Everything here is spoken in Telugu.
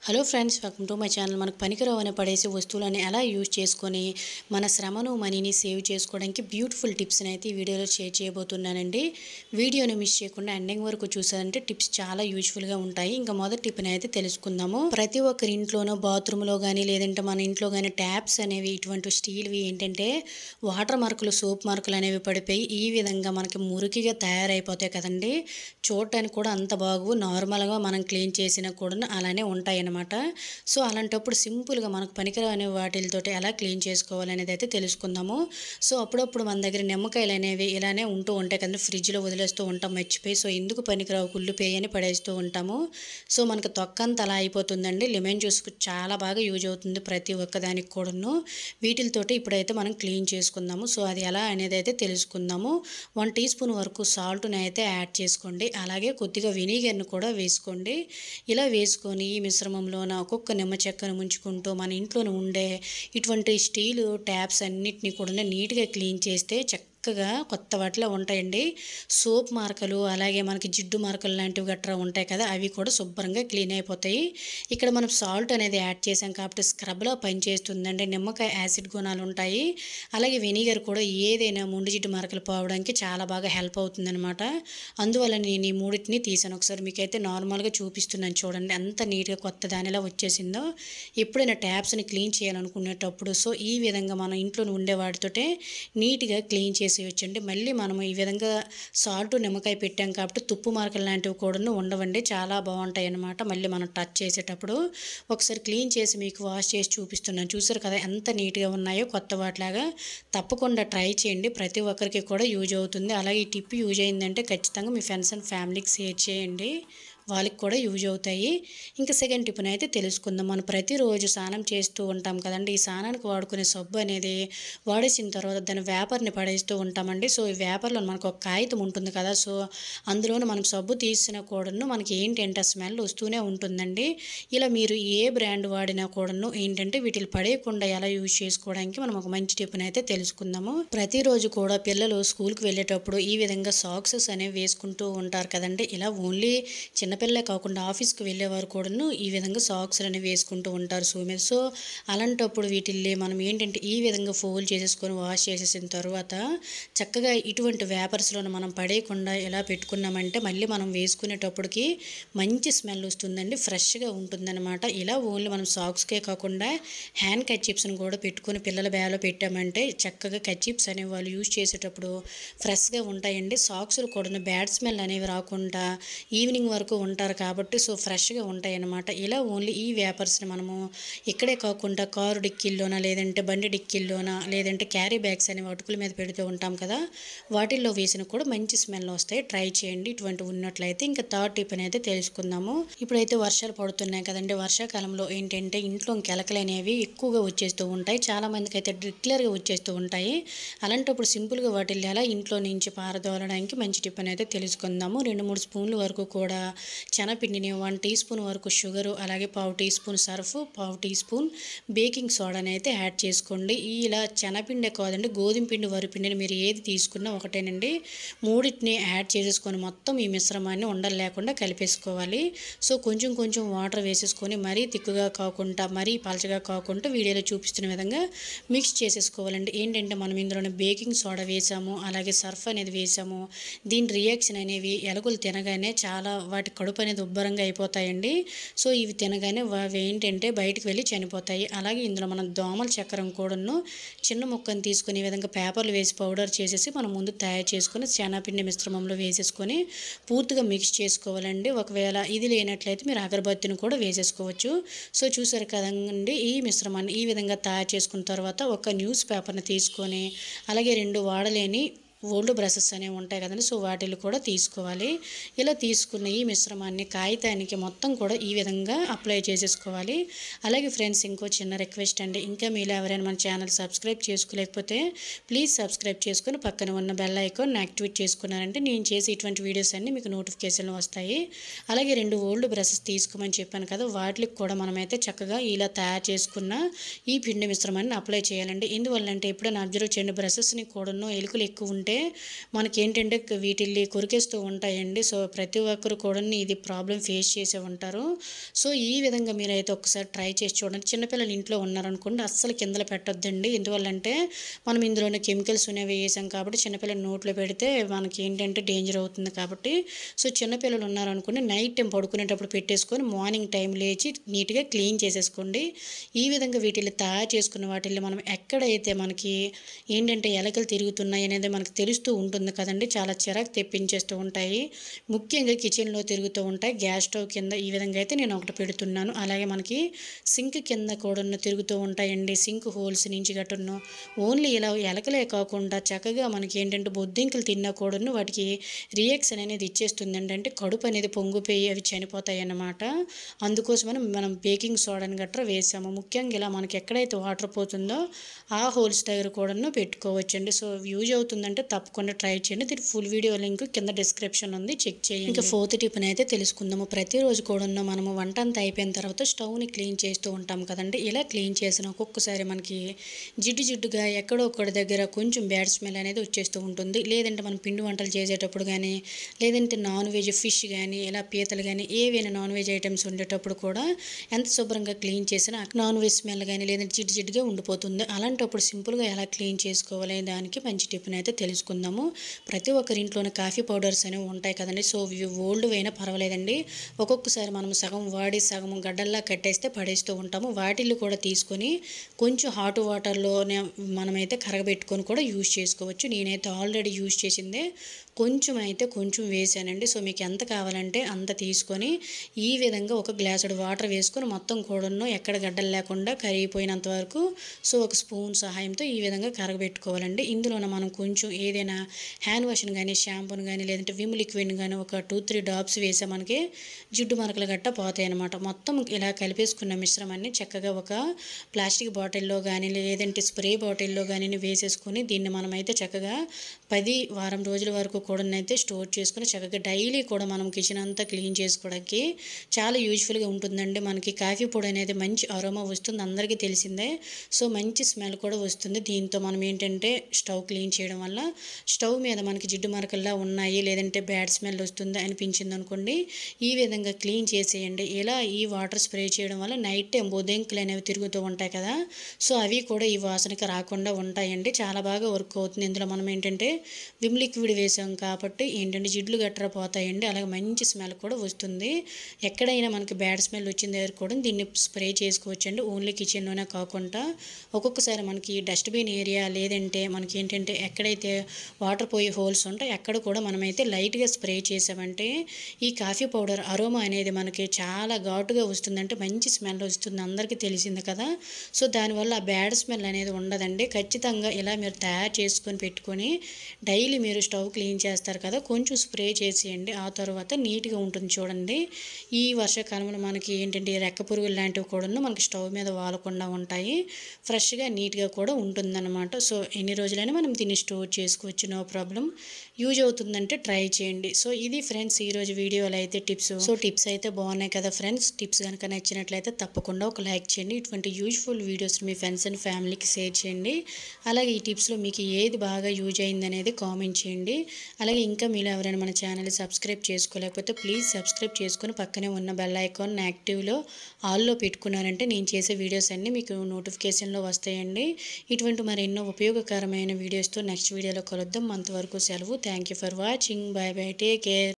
hello friends welcome to my channel మనకు పనికిరావని పడేసే వస్తువులని ఎలా యూజ్ చేసుకొని మన శ్రమను మనీని సేవ్ చేసుకోవడానికి బ్యూటిఫుల్ టిప్స్ని అయితే ఈ వీడియోలో షేర్ చేయబోతున్నానండి వీడియోని మిస్ చేయకుండా ఎండింగ్ వరకు చూసారంటే టిప్స్ చాలా యూజ్ఫుల్గా ఉంటాయి ఇంకా మొదటి టిప్ని అయితే తెలుసుకుందాము ప్రతి ఒక్కరి ఇంట్లోనో బాత్రూంలో కానీ లేదంటే మన ఇంట్లో కానీ ట్యాప్స్ అనేవి ఇటువంటి స్టీల్వి ఏంటంటే వాటర్ మార్కులు సోప్ మార్కులు అనేవి పడిపోయి ఈ విధంగా మనకి మురికిగా తయారైపోతాయి కదండి చూడటానికి కూడా అంత బాగు నార్మల్గా మనం క్లీన్ చేసినా కూడా అలానే ఉంటాయి అన్నమాట సో అలాంటప్పుడు సింపుల్గా మనకు పనికిరాని వాటితోటి ఎలా క్లీన్ చేసుకోవాలనేది అయితే తెలుసుకుందాము సో అప్పుడప్పుడు మన దగ్గర నిమ్మకాయలు అనేవి ఇలానే ఉంటూ ఉంటాయి కదండి ఫ్రిడ్జ్లో వదిలేస్తూ ఉంటాం మర్చిపోయి సో ఎందుకు పనికిరావు కుళ్ళిపోయి అని పడేస్తూ ఉంటాము సో మనకు తొక్కంత అలా అయిపోతుందండి లెమన్ జ్యూస్ చాలా బాగా యూజ్ అవుతుంది ప్రతి ఒక్కదానికి కూడాను వీటితోటి ఇప్పుడైతే మనం క్లీన్ చేసుకుందాము సో అది ఎలా అనేది అయితే తెలుసుకుందాము వన్ టీ స్పూన్ వరకు సాల్ట్ని అయితే యాడ్ చేసుకోండి అలాగే కొద్దిగా వెనిగర్ని కూడా వేసుకోండి ఇలా వేసుకొని ఈ మిశ్రమంలోన ఒక్కొక్క నిమ్మ చెక్కను ముంచుకుంటూ మన ఇంట్లోనే ఉండే ఇటువంటి స్టీలు ట్యాప్స్ అన్నిటిని కూడా నీట్గా క్లీన్ చేస్తే చక్క చక్కగా కొత్త వాటిలో ఉంటాయండి సోప్ మార్కలు అలాగే మనకి జిడ్డు మార్కలు లాంటివి గట్రా ఉంటాయి కదా అవి కూడా శుభ్రంగా క్లీన్ అయిపోతాయి ఇక్కడ మనం సాల్ట్ అనేది యాడ్ చేసాం కాబట్టి స్క్రబ్లో పనిచేస్తుందండి నిమ్మకాయ యాసిడ్ గుణాలు ఉంటాయి అలాగే వెనిగర్ కూడా ఏదైనా ముండు జిడ్డు మార్కలు పోవడానికి చాలా బాగా హెల్ప్ అవుతుందన్నమాట అందువల్ల నేను ఈ మూడింటిని తీసాను ఒకసారి మీకైతే నార్మల్గా చూపిస్తున్నాను చూడండి ఎంత నీట్గా కొత్త దానిలా వచ్చేసిందో ఎప్పుడైనా ట్యాప్స్ని క్లీన్ చేయాలనుకునేటప్పుడు సో ఈ విధంగా మనం ఇంట్లో ఉండే వాటితోటే నీట్గా క్లీన్ చేసేయచ్చండి మళ్ళీ మనం ఈ విధంగా సాల్ట్ నిమ్మకాయ పెట్టాం కాబట్టి తుప్పు మార్కలు లాంటివి కూడా ఉండవండి చాలా బాగుంటాయి అన్నమాట మళ్ళీ మనం టచ్ చేసేటప్పుడు ఒకసారి క్లీన్ చేసి మీకు వాష్ చేసి చూపిస్తున్నాను చూసారు కదా ఎంత నీట్గా ఉన్నాయో కొత్త వాటిలాగా తప్పకుండా ట్రై చేయండి ప్రతి ఒక్కరికి కూడా యూజ్ అవుతుంది అలాగే ఈ టిప్ యూజ్ అయిందంటే ఖచ్చితంగా మీ ఫ్రెండ్స్ అండ్ ఫ్యామిలీకి షేర్ చేయండి వాళ్ళకి కూడా యూజ్ అవుతాయి ఇంకా సెకండ్ టిప్ని అయితే తెలుసుకుందాం మనం ప్రతిరోజు స్నానం చేస్తూ ఉంటాం కదండి ఈ స్నానానికి వాడుకునే సబ్బు అనేది వాడేసిన తర్వాత దాని వేపర్ని పడేస్తూ ఉంటామండి సో ఈ వేపర్లో మనకు ఒక కాగితం ఉంటుంది కదా సో అందులోనే మనం సబ్బు తీసిన కూడాను మనకి ఏంటంటే స్మెల్ వస్తూనే ఉంటుందండి ఇలా మీరు ఏ బ్రాండ్ వాడినా కూడాను ఏంటంటే వీటిని పడేయకుండా ఎలా యూజ్ చేసుకోవడానికి మనం ఒక మంచి టిప్ని అయితే తెలుసుకుందాము ప్రతిరోజు కూడా పిల్లలు స్కూల్కి వెళ్ళేటప్పుడు ఈ విధంగా సాక్సెస్ అనేవి వేసుకుంటూ ఉంటారు కదండి ఇలా ఓన్లీ చిన్న చిన్నపిల్లలే కాకుండా ఆఫీస్కి వెళ్ళేవారు కూడాను ఈ విధంగా సాక్స్ అనేవి వేసుకుంటూ ఉంటారు షూ మీద సో అలాంటప్పుడు వీటిల్ని మనం ఏంటంటే ఈ విధంగా ఫోల్డ్ చేసేసుకొని వాష్ చేసేసిన తర్వాత చక్కగా ఇటువంటి వేపర్స్లో మనం పడేయకుండా ఎలా పెట్టుకున్నామంటే మళ్ళీ మనం వేసుకునేటప్పటికి మంచి స్మెల్ వస్తుందండి ఫ్రెష్గా ఉంటుందన్నమాట ఇలా ఓన్లీ మనం సాక్స్కే కాకుండా హ్యాండ్ కచ్చిప్స్ని కూడా పెట్టుకొని పిల్లల బ్యాగ్లో పెట్టామంటే చక్కగా కచ్చిప్స్ అనేవి వాళ్ళు యూజ్ చేసేటప్పుడు ఫ్రెష్గా ఉంటాయండి సాక్స్లు కూడా బ్యాడ్ స్మెల్ అనేవి రాకుండా ఈవినింగ్ వరకు ఉంటారు కాబట్టి సో ఫ్రెష్గా ఉంటాయి అన్నమాట ఇలా ఓన్లీ ఈ వేపర్స్ని మనము ఇక్కడే కాకుండా కారు డిక్కీల్లోనా లేదంటే బండి డిక్కీల్లోనా లేదంటే క్యారీ బ్యాగ్స్ అనే అటుకుల మీద పెడుతూ ఉంటాం కదా వాటిల్లో వేసిన కూడా మంచి స్మెల్ వస్తాయి ట్రై చేయండి ఇటువంటి ఉన్నట్లయితే ఇంకా థర్డ్ టిప్ అనేది తెలుసుకుందాము ఇప్పుడైతే వర్షాలు పడుతున్నాయి కదండి వర్షాకాలంలో ఏంటంటే ఇంట్లో కెలకలు అనేవి ఎక్కువగా వచ్చేస్తూ ఉంటాయి చాలా మందికి అయితే రెగ్యులర్గా వచ్చేస్తూ ఉంటాయి అలాంటప్పుడు సింపుల్గా వాటిని ఎలా ఇంట్లో నుంచి పారదోలడానికి మంచి టిప్ అనేది తెలుసుకుందాము రెండు మూడు స్పూన్ల వరకు కూడా శనగపిండిని వన్ టీ స్పూన్ వరకు షుగరు అలాగే పావు టీ స్పూన్ సర్ఫ్ పావు టీ స్పూన్ బేకింగ్ సోడాని అయితే యాడ్ చేసుకోండి ఈ ఇలా శనగపిండి కాదండి గోధుమ పిండి వరిపిండిని మీరు ఏది తీసుకున్నా ఒకటేనండి మూడింటిని యాడ్ చేసేసుకొని మొత్తం ఈ మిశ్రమాన్ని ఉండలు లేకుండా కలిపేసుకోవాలి సో కొంచెం కొంచెం వాటర్ వేసేసుకొని మరీ తిక్కుగా కాకుండా మరీ పలచగా కాకుండా వీడియోలో చూపిస్తున్న విధంగా మిక్స్ చేసేసుకోవాలండి ఏంటంటే మనం ఇందులోనే బేకింగ్ సోడా వేసాము అలాగే సర్ఫ్ అనేది వేసాము దీని రియాక్షన్ అనేవి ఎలుకలు తినగానే చాలా వాటి కడుపు అనేది ఉబ్బరంగా అయిపోతాయండి సో ఇవి తినగానే అవి ఏంటంటే బయటికి వెళ్ళి చనిపోతాయి అలాగే ఇందులో మనం దోమల చక్రం కూడాను చిన్న ముక్కను తీసుకుని ఈ విధంగా పేపర్లు వేసి పౌడర్ చేసేసి మనం ముందు తయారు చేసుకొని శనగపిండి మిశ్రమంలో వేసేసుకొని పూర్తిగా మిక్స్ చేసుకోవాలండి ఒకవేళ ఇది లేనట్లయితే మీరు అగరబత్తిని కూడా వేసేసుకోవచ్చు సో చూసారు కదండి ఈ మిశ్రమాన్ని ఈ విధంగా తయారు చేసుకున్న తర్వాత ఒక న్యూస్ పేపర్ని తీసుకొని అలాగే రెండు వాడలేని ఓల్డ్ బ్రషెస్ అనేవి ఉంటాయి కదండి సో వాటిని కూడా తీసుకోవాలి ఇలా తీసుకున్న ఈ మిశ్రమాన్ని కాగితానికి మొత్తం కూడా ఈ విధంగా అప్లై చేసేసుకోవాలి అలాగే ఫ్రెండ్స్ ఇంకో చిన్న రిక్వెస్ట్ అండి ఇంకా మీరు ఎవరైనా మన ఛానల్ సబ్స్క్రైబ్ చేసుకోలేకపోతే ప్లీజ్ సబ్స్క్రైబ్ చేసుకొని పక్కన ఉన్న బెల్ ఐకాన్ యాక్టివేట్ చేసుకున్నారంటే నేను చేసే ఇటువంటి వీడియోస్ అన్నీ మీకు నోటిఫికేషన్లు వస్తాయి అలాగే రెండు ఓల్డ్ బ్రషెస్ తీసుకోమని చెప్పాను కదా వాటికి కూడా మనమైతే చక్కగా ఇలా తయారు చేసుకున్న ఈ పిండి మిశ్రమాన్ని అప్లై చేయాలండి ఎందువల్లంటే ఎప్పుడైనా అబ్జర్వ్ చేయండి బ్రషెస్ని కూడాను ఎలుకలు ఎక్కువ ఉంటే ఎందువల్లంటే మనకి ఏంటంటే వీటిల్ని కొరికేస్తూ ఉంటాయండి సో ప్రతి ఒక్కరు కూడా ఇది ప్రాబ్లం ఫేస్ చేసే ఉంటారు సో ఈ విధంగా మీరైతే ఒకసారి ట్రై చేసి చూడండి చిన్నపిల్లలు ఇంట్లో ఉన్నారనుకోండి అస్సలు కిందలు పెట్టొద్దండి ఎందువల్లంటే మనం ఇందులోనే కెమికల్స్ అనేవి వేసాం కాబట్టి చిన్నపిల్లలు నోట్లో పెడితే మనకి ఏంటంటే డేంజర్ అవుతుంది కాబట్టి సో చిన్నపిల్లలు ఉన్నారనుకోండి నైట్ టైం పడుకునేటప్పుడు పెట్టేసుకొని మార్నింగ్ టైం లేచి నీట్గా క్లీన్ చేసేసుకోండి ఈ విధంగా వీటిని తయారు చేసుకున్న వాటిని మనం ఎక్కడైతే మనకి ఏంటంటే ఎలకలు తిరుగుతున్నాయి అనేది మనకు తెలుస్తూ ఉంటుంది కదండి చాలా చిరాకు తెప్పించేస్తూ ఉంటాయి ముఖ్యంగా కిచెన్లో తిరుగుతూ ఉంటాయి గ్యాస్ స్టవ్ కింద ఈ విధంగా అయితే నేను ఒకటి పెడుతున్నాను అలాగే మనకి సింక్ కింద కూడా తిరుగుతూ ఉంటాయండి సింక్ హోల్స్ నుంచి గట్టును ఓన్లీ ఇలా ఎలకలే కాకుండా చక్కగా మనకి ఏంటంటే బొద్దింకలు తిన్నా కూడాను వాటికి రియాక్షన్ అనేది ఇచ్చేస్తుందండి అంటే కడుపు అనేది పొంగిపోయి అవి చనిపోతాయి అన్నమాట అందుకోసమని మనం బేకింగ్ సోడాని గట్రా వేసాము ముఖ్యంగా ఇలా మనకి ఎక్కడైతే వాటర్ పోతుందో ఆ హోల్స్ దగ్గర కూడాను పెట్టుకోవచ్చండి సో యూజ్ అవుతుందంటే తప్పకుండా ట్రై చేయండి దీని ఫుల్ వీడియో లింక్ కింద డిస్క్రిప్షన్ ఉంది చెక్ చేయండి ఇంకా ఫోర్త్ టిప్ని అయితే తెలుసుకుందాము ప్రతిరోజు కూడా మనము వంట అంతా అయిపోయిన తర్వాత స్టవ్ని క్లీన్ చేస్తూ ఉంటాం కదండి ఇలా క్లీన్ చేసిన ఒక్కొక్కసారి మనకి జిడ్డు జిడ్డుగా ఎక్కడో ఒక్కడి దగ్గర కొంచెం బ్యాడ్ స్మెల్ అనేది వచ్చేస్తూ ఉంటుంది లేదంటే మనం పిండి వంటలు చేసేటప్పుడు కానీ లేదంటే నాన్ వెజ్ ఫిష్ కానీ ఇలా పీతలు కానీ ఏవైనా నాన్ వెజ్ ఐటమ్స్ ఉండేటప్పుడు కూడా ఎంత శుభ్రంగా క్లీన్ చేసినా నాన్ వెజ్ స్మెల్ కానీ లేదంటే జిడ్డు జిడ్డుగా ఉండిపోతుంది అలాంటప్పుడు సింపుల్గా ఎలా క్లీన్ చేసుకోవాలి దానికి మంచి టిప్ని అయితే తెలుసుకుందాము ప్రతి ఒక్కరి ఇంట్లోనే కాఫీ పౌడర్స్ అనేవి ఉంటాయి కదండి సో ఇవి ఓల్డ్ అయినా పర్వాలేదండి ఒక్కొక్కసారి మనం సగం వాడి సగం గడ్డల్లా కట్టేస్తే పడేస్తూ ఉంటాము వాటిల్ని కూడా తీసుకొని కొంచెం హాట్ వాటర్లోనే మనమైతే కరగబెట్టుకొని కూడా యూజ్ చేసుకోవచ్చు నేనైతే ఆల్రెడీ యూజ్ చేసిందే కొంచెం అయితే కొంచెం వేసానండి సో మీకు ఎంత కావాలంటే అంత తీసుకొని ఈ విధంగా ఒక గ్లాసుడు వాటర్ వేసుకొని మొత్తం కూడాను ఎక్కడ గడ్డలు లేకుండా కరిగిపోయినంత వరకు సో ఒక స్పూన్ సహాయంతో ఈ విధంగా కరగబెట్టుకోవాలండి ఇందులోన మనం కొంచెం ఏదైనా హ్యాండ్ వాష్ని కానీ షాంపూని కానీ లేదంటే విమ్ లిక్విడ్ని కానీ ఒక టూ త్రీ డాప్స్ వేసే మనకి జిడ్డు మరకలు గట్ట పోతాయి అన్నమాట మొత్తం ఇలా కలిపేసుకున్న మిశ్రమాన్ని చక్కగా ఒక ప్లాస్టిక్ బాటిల్లో కానీ లేదంటే స్ప్రే బాటిల్లో కానీ వేసేసుకొని దీన్ని మనమైతే చక్కగా పది వారం రోజుల వరకు కూడా అయితే స్టోర్ చేసుకుని చక్కగా డైలీ కూడా మనం కిచెన్ అంతా క్లీన్ చేసుకోవడానికి చాలా యూజ్ఫుల్గా ఉంటుందండి మనకి కాఫీ పొడి అనేది మంచి అరోమా వస్తుంది అందరికీ తెలిసిందే సో మంచి స్మెల్ కూడా వస్తుంది దీంతో మనం ఏంటంటే స్టవ్ క్లీన్ చేయడం వల్ల స్టవ్ మీద మనకి జిడ్డు మరకల్లా ఉన్నాయి లేదంటే బ్యాడ్ స్మెల్ వస్తుంది అనిపించింది అనుకోండి ఈ విధంగా క్లీన్ చేసేయండి ఇలా ఈ వాటర్ స్ప్రే చేయడం వల్ల నైట్ టైం బొదెంకులు అనేవి తిరుగుతూ ఉంటాయి కదా సో అవి కూడా ఈ వాసనకి రాకుండా ఉంటాయండి చాలా బాగా వర్క్ అవుతుంది ఇందులో మనం ఏంటంటే విమ్ లిక్విడ్ వేసాం కాబట్టి ఏంటంటే జిడ్లు గట్రా పోతాయండి అలాగే మంచి స్మెల్ కూడా వస్తుంది ఎక్కడైనా మనకి బ్యాడ్ స్మెల్ వచ్చిన దగ్గర కూడా దీన్ని స్ప్రే చేసుకోవచ్చండి ఓన్లీ కిచెన్లోనే కాకుండా ఒక్కొక్కసారి మనకి డస్ట్బిన్ ఏరియా లేదంటే మనకి ఏంటంటే ఎక్కడైతే వాటర్ పోయే హోల్స్ ఉంటాయి అక్కడ కూడా మనమైతే లైట్గా స్ప్రే చేసామంటే ఈ కాఫీ పౌడర్ అరోమా అనేది మనకి చాలా ఘాటుగా వస్తుందంటే మంచి స్మెల్ వస్తుంది అందరికీ తెలిసింది కదా సో దానివల్ల ఆ బ్యాడ్ స్మెల్ అనేది ఉండదండి ఖచ్చితంగా ఇలా మీరు తయారు చేసుకొని పెట్టుకొని డైలీ మీరు స్టవ్ క్లీన్ చేస్తారు కదా కొంచెం స్ప్రే చేసేయండి ఆ తర్వాత నీట్గా ఉంటుంది చూడండి ఈ వర్షాకాలంలో మనకి ఏంటంటే ఈ రెక్క పురుగులు లాంటివి కూడా మనకి స్టవ్ మీద వాలకుండా ఉంటాయి ఫ్రెష్గా నీట్గా కూడా ఉంటుందన్నమాట సో ఎన్ని రోజులైనా మనం దీన్ని స్టోర్ చేసుకోవచ్చు నో ప్రాబ్లం యూజ్ అవుతుందంటే ట్రై చేయండి సో ఇది ఫ్రెండ్స్ ఈరోజు వీడియోలో అయితే టిప్స్ సో టిప్స్ అయితే బాగున్నాయి కదా ఫ్రెండ్స్ టిప్స్ కనుక నచ్చినట్లయితే తప్పకుండా ఒక లైక్ చేయండి ఇటువంటి యూజ్ఫుల్ వీడియోస్ మీ ఫ్రెండ్స్ అండ్ ఫ్యామిలీకి షేర్ చేయండి అలాగే ఈ టిప్స్లో మీకు ఏది బాగా యూజ్ అయింది అనేది కామెంట్ చేయండి అలాగే ఇంకా మీరు ఎవరైనా మన ఛానల్ సబ్స్క్రైబ్ చేసుకోలేకపోతే ప్లీజ్ సబ్స్క్రైబ్ చేసుకొని పక్కనే ఉన్న బెల్ ఐకాన్ యాక్టివ్లో ఆల్లో పెట్టుకున్నారంటే నేను చేసే వీడియోస్ అన్నీ మీకు నోటిఫికేషన్లో వస్తాయండి ఇటువంటి మరి ఎన్నో ఉపయోగకరమైన వీడియోస్తో నెక్స్ట్ వీడియోలో కలుద్దాం అంతవరకు సెలవు thank you for watching bye bye take care